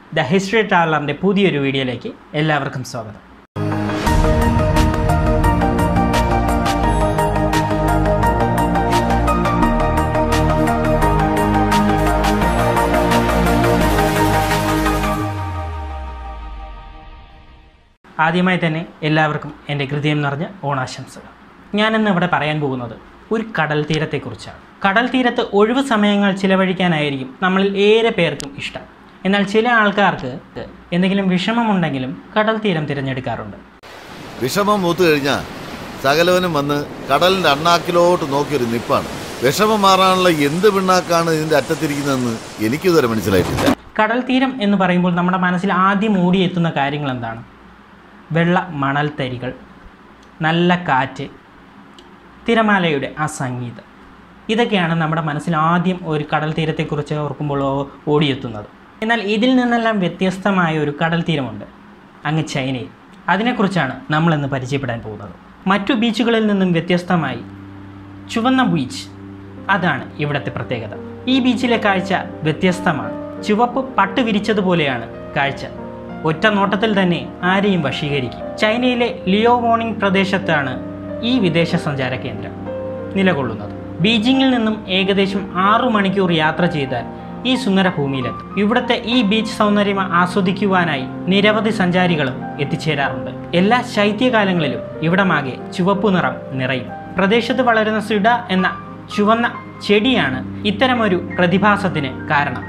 the history ട്രാവലറിൻ്റെ പുതിയൊരു വീഡിയോയിലേക്ക് എല്ലാവർക്കും സ്വാഗതം ആദ്യമായി തന്നെ എല്ലാവർക്കും എൻ്റെ ഹൃദയം നിറഞ്ഞ ഓണാശംസകൾ ഞാനിന്ന് ഇവിടെ പറയാൻ പോകുന്നത് ഒരു കടൽ തീരത്തെക്കുറിച്ചാണ് കടൽ തീരത്ത് ഒഴിവ് സമയങ്ങൾ ചിലവഴിക്കാനായിരിക്കും നമ്മളിൽ ഏറെ പേർക്കും ഇഷ്ടം എന്നാൽ ചില ആൾക്കാർക്ക് എന്തെങ്കിലും വിഷമമുണ്ടെങ്കിലും കടൽ തീരം തിരഞ്ഞെടുക്കാറുണ്ട് വിഷമം മൂത്ത് കഴിഞ്ഞാൽ സകലവനും വന്ന് കടലിന്റെ അണ്ണാക്കിലോട്ട് നോക്കിയൊരു നിപ്പാണ് വിഷമം മാറാനുള്ള എന്ത് പിണ്ണാക്കാണ് ഇതിന്റെ അറ്റത്തിരിക്കുന്നതെന്ന് എനിക്കിതുവരെ മനസ്സിലായിട്ടില്ല കടൽ തീരം എന്ന് പറയുമ്പോൾ നമ്മുടെ മനസ്സിൽ ആദ്യം ഓടിയെത്തുന്ന കാര്യങ്ങൾ എന്താണ് വെള്ള മണൽത്തരികൾ നല്ല കാറ്റ് തിരമാലയുടെ ആ സംഗീതം ഇതൊക്കെയാണ് നമ്മുടെ മനസ്സിൽ ആദ്യം ഒരു കടൽ തീരത്തെക്കുറിച്ച് ഓർക്കുമ്പോൾ ഓ- ഓടിയെത്തുന്നത് എന്നാൽ ഇതിൽ നിന്നെല്ലാം വ്യത്യസ്തമായ ഒരു കടൽ തീരമുണ്ട് അങ്ങ് ചൈനയിൽ അതിനെക്കുറിച്ചാണ് നമ്മളിന്ന് പരിചയപ്പെടാൻ പോകുന്നത് മറ്റു ബീച്ചുകളിൽ നിന്നും വ്യത്യസ്തമായി ചുവന്ന ബീച്ച് അതാണ് ഇവിടുത്തെ പ്രത്യേകത ഈ ബീച്ചിലെ കാഴ്ച വ്യത്യസ്തമാണ് ചുവപ്പ് പട്ട് വിരിച്ചതുപോലെയാണ് കാഴ്ച ഒറ്റ നോട്ടത്തിൽ തന്നെ ആരെയും വശീകരിക്കും ചൈനയിലെ ലിയോ വോണിംഗ് പ്രദേശത്താണ് ഈ വിദേശ സഞ്ചാര കേന്ദ്രം നിലകൊള്ളുന്നത് ബീജിംഗിൽ നിന്നും ഏകദേശം ആറു മണിക്കൂർ യാത്ര ചെയ്താൽ ഈ സുന്ദര ഭൂമിയിലെത്തും ഇവിടുത്തെ ഈ ബീച്ച് സൗന്ദര്യം ആസ്വദിക്കുവാനായി നിരവധി സഞ്ചാരികളും എത്തിച്ചേരാറുണ്ട് എല്ലാ ശൈത്യകാലങ്ങളിലും ഇവിടമാകെ ചുവപ്പു നിറം നിറയും പ്രദേശത്ത് വളരുന്ന സിഡ എന്ന ചുവന്ന ചെടിയാണ് ഇത്തരമൊരു പ്രതിഭാസത്തിന് കാരണം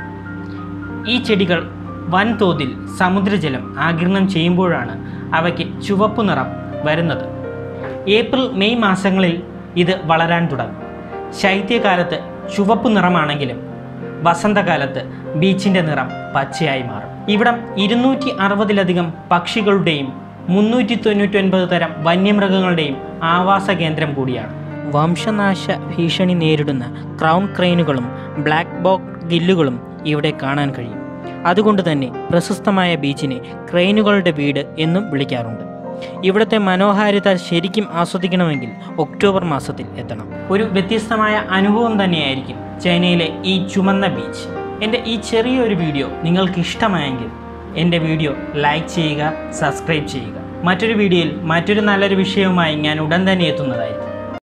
ഈ ചെടികൾ വൻതോതിൽ സമുദ്രജലം ആഗിരണം ചെയ്യുമ്പോഴാണ് അവയ്ക്ക് ചുവപ്പ് നിറം വരുന്നത് ഏപ്രിൽ മെയ് മാസങ്ങളിൽ ഇത് വളരാൻ തുടങ്ങും ശൈത്യകാലത്ത് ചുവപ്പ് നിറമാണെങ്കിലും വസന്തകാലത്ത് ബീച്ചിൻ്റെ നിറം പച്ചയായി മാറും ഇവിടം ഇരുന്നൂറ്റി അറുപതിലധികം പക്ഷികളുടെയും മുന്നൂറ്റി തൊണ്ണൂറ്റി ഒൻപത് തരം വന്യമൃഗങ്ങളുടെയും ആവാസ കേന്ദ്രം കൂടിയാണ് വംശനാശ ഭീഷണി നേരിടുന്ന ക്രൗൺ ക്രെയിനുകളും ബ്ലാക്ക് ബോക്ക് ഗില്ലുകളും ഇവിടെ കാണാൻ കഴിയും അതുകൊണ്ട് തന്നെ പ്രശസ്തമായ ബീച്ചിനെ ക്രെയിനുകളുടെ വീട് എന്നും വിളിക്കാറുണ്ട് ഇവിടുത്തെ മനോഹാരിത ശരിക്കും ആസ്വദിക്കണമെങ്കിൽ ഒക്ടോബർ മാസത്തിൽ എത്തണം ഒരു വ്യത്യസ്തമായ അനുഭവം തന്നെയായിരിക്കും ചൈനയിലെ ഈ ചുമന്ന ബീച്ച് എൻ്റെ ഈ ചെറിയൊരു വീഡിയോ നിങ്ങൾക്ക് ഇഷ്ടമായെങ്കിൽ എൻ്റെ വീഡിയോ ലൈക്ക് ചെയ്യുക സബ്സ്ക്രൈബ് ചെയ്യുക മറ്റൊരു വീഡിയോയിൽ മറ്റൊരു നല്ലൊരു വിഷയവുമായി ഞാൻ ഉടൻ തന്നെ എത്തുന്നതായിരിക്കും